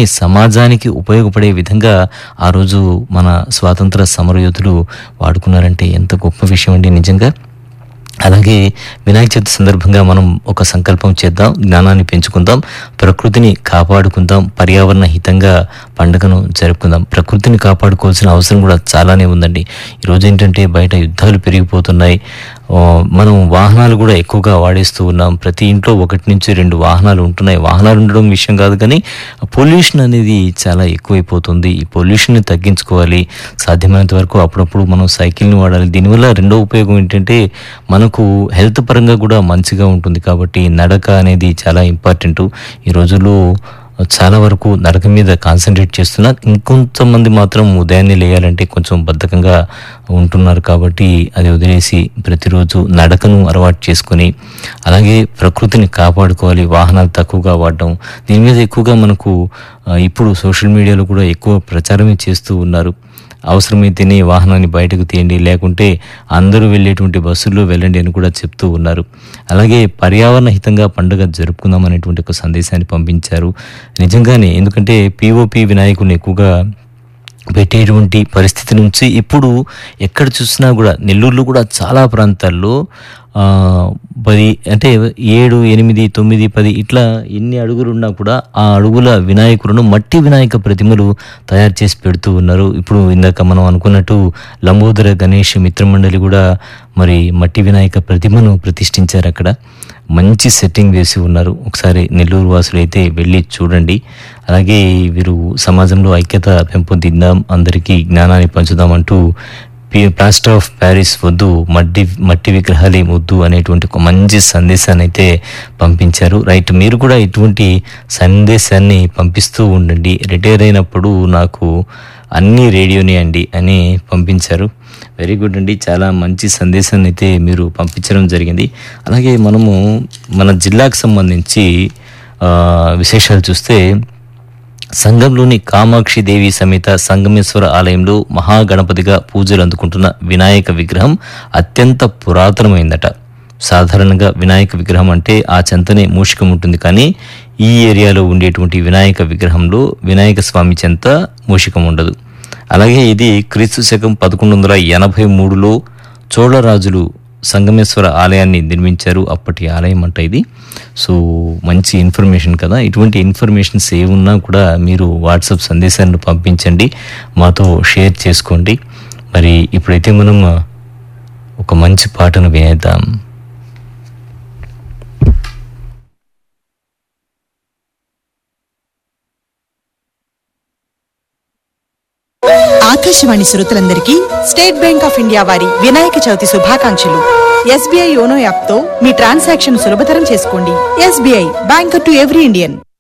నిజంగానే సమాజానికి ఉపయోగపడే విధంగా ఆ రోజు మన స్వాతంత్ర సమరయోధులు వాడుకున్నారంటే ఎంత గొప్ప విషయం అండి నిజంగా అలాగే వినాయక చవితి సందర్భంగా మనం ఒక సంకల్పం చేద్దాం జ్ఞానాన్ని పెంచుకుందాం ప్రకృతిని కాపాడుకుందాం పర్యావరణ హితంగా పండుగను జరుపుకుందాం ప్రకృతిని కాపాడుకోవాల్సిన అవసరం కూడా చాలానే ఉందండి ఈరోజు ఏంటంటే బయట యుద్ధాలు పెరిగిపోతున్నాయి ఆ, మనం వాహనాలు కూడా ఎక్కువగా వాడేస్తూ ఉన్నాం ప్రతి ఇంట్లో ఒకటి నుంచి రెండు వాహనాలు ఉంటున్నాయి వాహనాలు ఉండడం విషయం కాదు కానీ పొల్యూషన్ అనేది చాలా ఎక్కువైపోతుంది ఈ పొల్యూషన్ని తగ్గించుకోవాలి సాధ్యమైనంత వరకు అప్పుడప్పుడు మనం సైకిల్ని వాడాలి దీనివల్ల రెండో ఉపయోగం ఏంటంటే మనకు హెల్త్ పరంగా కూడా మంచిగా ఉంటుంది కాబట్టి నడక అనేది చాలా ఇంపార్టెంట్ ఈ రోజుల్లో చాలా వరకు నడక మీద కాన్సన్ట్రేట్ చేస్తున్నా ఇంకొంతమంది మాత్రం ఉదయాన్నే లేయాలంటే కొంచెం బద్ధకంగా ఉంటున్నారు కాబట్టి అది వదిలేసి ప్రతిరోజు నడకను అలవాటు చేసుకొని అలాగే ప్రకృతిని కాపాడుకోవాలి వాహనాలు తక్కువగా వాడడం దీని మీద ఎక్కువగా మనకు ఆ, ఇప్పుడు సోషల్ మీడియాలో కూడా ఎక్కువ ప్రచారమే చేస్తూ ఉన్నారు అవసరమైతేనే వాహనాన్ని బయటకు తీయండి లేకుంటే అందరూ వెళ్ళేటువంటి బస్సుల్లో వెళ్ళండి అని కూడా చెప్తూ ఉన్నారు అలాగే పర్యావరణ హితంగా పండుగ జరుపుకుందాం అనేటువంటి ఒక సందేశాన్ని పంపించారు నిజంగానే ఎందుకంటే పిఓపి వినాయకుడిని ఎక్కువగా పెట్టేటువంటి పరిస్థితి నుంచి ఇప్పుడు ఎక్కడ చూసినా కూడా నెల్లూరులో కూడా చాలా ప్రాంతాల్లో ఆ, పది అంటే ఏడు ఎనిమిది తొమ్మిది పది ఇట్లా ఎన్ని అడుగులు ఉన్నా కూడా ఆ అడుగుల వినాయకులను మట్టి వినాయక ప్రతిమలు తయారు చేసి పెడుతూ ఉన్నారు ఇప్పుడు ఇందాక మనం అనుకున్నట్టు లంబోదర గణేష్ మిత్రమండలి కూడా మరి మట్టి వినాయక ప్రతిమను ప్రతిష్ఠించారు అక్కడ మంచి సెట్టింగ్ వేసి ఉన్నారు ఒకసారి నెల్లూరు వాసులు అయితే వెళ్ళి చూడండి అలాగే వీరు సమాజంలో ఐక్యత పెంపొందిద్దాం అందరికీ జ్ఞానాన్ని పంచుదాం అంటూ పి- ప్లాస్టర్ ఆఫ్ ప్యారిస్ వద్దు మట్టి మట్టి విగ్రహాలే వద్దు అనేటువంటి ఒక మంచి సందేశాన్ని అయితే పంపించారు రైట్ మీరు కూడా ఇటువంటి సందేశాన్ని పంపిస్తూ ఉండండి రిటైర్ అయినప్పుడు నాకు అన్ని రేడియోనే అండి అని పంపించారు వెరీ గుడ్ అండి చాలా మంచి సందేశాన్ని అయితే మీరు పంపించడం జరిగింది అలాగే మనము మన జిల్లాకు సంబంధించి ఆ, విశేషాలు చూస్తే సంఘంలోని కామాక్షి దేవి సమేత సంగమేశ్వర ఆలయంలో మహాగణపతిగా పూజలు అందుకుంటున్న వినాయక విగ్రహం అత్యంత పురాతనమైందట సాధారణంగా వినాయక విగ్రహం అంటే ఆ చెంతనే మూషికం ఉంటుంది కానీ ఈ ఏరియాలో ఉండేటువంటి వినాయక విగ్రహంలో వినాయక స్వామి చెంత మూషికం ఉండదు అలాగే ఇది క్రీస్తు శకం పదకొండు వందల ఎనభై మూడులో చోళరాజులు సంగమేశ్వర ఆలయాన్ని నిర్మించారు అప్పటి ఆలయం అంట ఇది సో మంచి ఇన్ఫర్మేషన్ కదా ఇటువంటి ఇన్ఫర్మేషన్స్ ఏ ఉన్నా కూడా మీరు వాట్సాప్ సందేశాన్ని పంపించండి మాతో షేర్ చేసుకోండి మరి ఇప్పుడైతే మనం ఒక మంచి పాటను వినేద్దాం ఆకాశవాణి శ్రోతలందరికీ స్టేట్ బ్యాంక్ ఆఫ్ ఇండియా వారి వినాయక చవితి శుభాకాంక్షలు ఎస్బీఐ యోనో యాప్ తో మీ ట్రాన్సాక్షన్ సులభతరం చేసుకోండి SBI banker to every Indian